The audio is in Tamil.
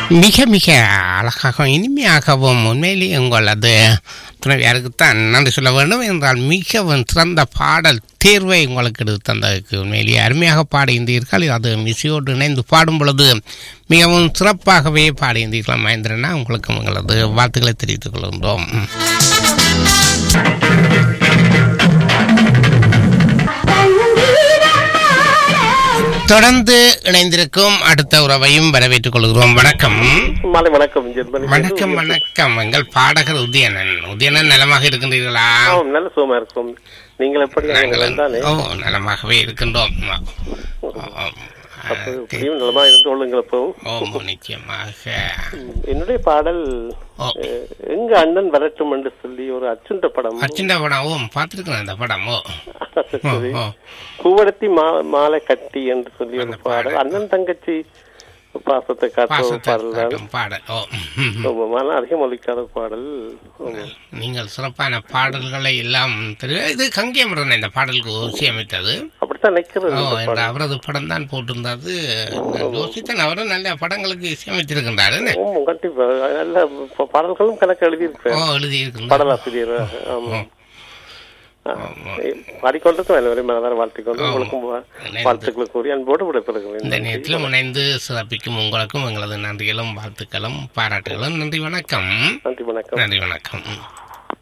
மிக மிக அழகாகவும் இனிமையாகவும் உண்மையிலேயே உங்களது துணைவியாருக்குத்தான் நன்றி சொல்ல வேண்டும் என்றால் மிகவும் சிறந்த பாடல் தேர்வை உங்களுக்கு எடுத்து தந்ததுக்கு உண்மையிலேயே அருமையாக பாடியிருந்தீர்கள் அது மிசையோடு இணைந்து பாடும் பொழுது மிகவும் சிறப்பாகவே பாடியிருந்தீர்கள் மகேந்திரனா உங்களுக்கு உங்களது வாழ்த்துக்களை தெரிவித்துக் கொள்கின்றோம் தொடர்ந்து இணைந்திருக்கும் அடுத்த உறவையும் வரவேற்றுக் கொள்கிறோம் வணக்கம் மாலை வணக்கம் ஜெர்மனி வணக்கம் வணக்கம் எங்கள் பாடகர் உதயணன் உதயணன் நலமாக இருக்கின்றீர்களா ஆ, நல்ல சுகமா இருக்கும் நீங்கள் எப்படி நாங்கள் தானே ஓ நலமாகவே இருக்கின்றோம் அப்போ இப்படியும் நலமா இருந்து கொள்ளுங்கள் எப்பவும் ஓ நிச்சயமாக என்னுடைய பாடல் ஓ அஹ், எங்க அண்ணன் வரட்டும் என்று சொல்லி ஒரு அச்சுண்ட படம் அர்ச்சண்டா படம் ஓ பார்த்துருக்கேன் அந்த படம் ஓ ஓ, சரி. ஓ பூவடத்தி மா மாலை கட்டி என்று சொல்லி ஒரு பாடல் அண்ணன் தங்கச்சி பாசத்தை காட்டும் ஒரு பாசத்தை பாடல் தான் காட்டும் பாடல் ஓ ம், ம். ஆமாம், அதிகம் ஒலிக்காத பாடல் ஆமாம். நீங்கள் சிறப்பான பாடல்களை எல்லாம் தெரியும் இது கங்கேமரன் இந்த பாடலுக்கு இசையமைத்தது அப்படித்தான் நிக்கிறது ஓ இந்த என்ற பாடல். அவரது படம் தான் போட்டிருந்தது யோசித்தன் அவரும் நல்ல படங்களுக்கு இசையமைத்திருக்கின்றார் என்ன? ஆமாம், கண்டிப்பா நல்ல ப- பாடல்களும் கணக்கு ஓ எழுதியிருப்பேன் எழுதியிருக்கின்றார் பாடலாசிரியர் ஆமா பாடிக்கொண்டிருக்கும் அனைவரையும் மனதார வாழ்த்திக்கொண்டு உங்களுக்கும் வா- வாழ்த்துக்களை கூறி அன்போடு இந்த விடைபெறுகிறேன் நேரத்தில் இணைந்து சிறப்பிக்கும் உங்களுக்கும் எங்களது நன்றிகளும் வாழ்த்துக்களும் பாராட்டுகளும் நன்றி வணக்கம் நன்றி வணக்கம் நன்றி வணக்கம்